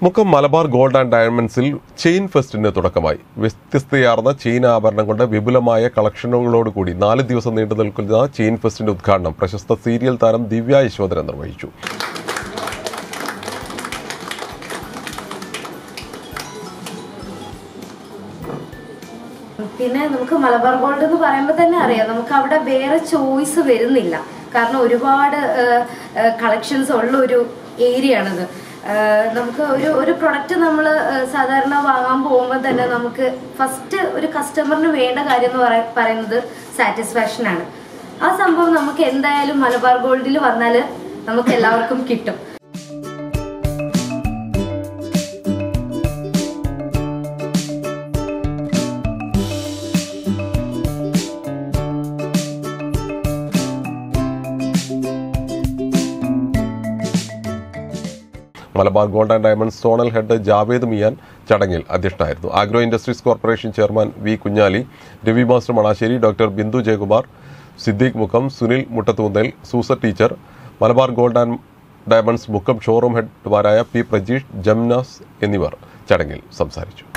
Mukkam Malabar Gold and ഡയമണ്ട്സിൽ chain ഫെസ്റ്റിന് തുടക്കമായി വ്യത്യസ്തയാർന്ന ചെയിൻ ആഭരണം കൊണ്ട് വിപുലമായ കളക്ഷനുകളോടുകൂടി നാല് ദിവസം നീണ്ടു നിൽക്കുന്ന ചെയിൻ ഫെസ്റ്റിന്റെ ഉദ്ഘാടനം പ്രശസ്ത സീരിയൽ താരം ദിവ്യ യശോധരൻ നിർവഹിച്ചു പിന്നെ നമുക്ക് മലബാർ ഗോൾഡ് എന്ന് പറയുമ്പോൾ തന്നെ അറിയാം നമുക്ക് അവിടെ വേറെ ചോയ്സ് വരുന്നില്ല കാരണം ഒരുപാട് കളക്ഷൻസ് ഉള്ള ഒരു ഏരിയ ആണിത് ഏഹ് നമുക്ക് ഒരു ഒരു പ്രൊഡക്റ്റ് നമ്മൾ സാധാരണ വാങ്ങാൻ പോകുമ്പോൾ തന്നെ നമുക്ക് ഫസ്റ്റ് ഒരു കസ്റ്റമറിന് വേണ്ട കാര്യം എന്ന് പറയ- പറയുന്നത് സാറ്റിസ്ഫാക്ഷൻ ആണ് ആ സംഭവം നമുക്ക് എന്തായാലും മലബാർ ഗോൾഡിൽ വന്നാൽ നമുക്ക് എല്ലാവർക്കും കിട്ടും Malabar Gold and Diamonds zonal head Javed Mian ചടങ്ങിൽ അധ്യക്ഷനായിരുന്നു Agro Industries Corporation chairman V Kunhali Ravi master Manassery doctor Bindu Jayakumar Siddique Mukkam Sunil Muttathoonthal Soosa teacher Malabar Gold and Diamonds Mukkam showroom ഹെഡ്മാരായ പി പ്രജീഷ് ജംനാസ് എന്നിവർ ചടങ്ങിൽ സംസാരിച്ചു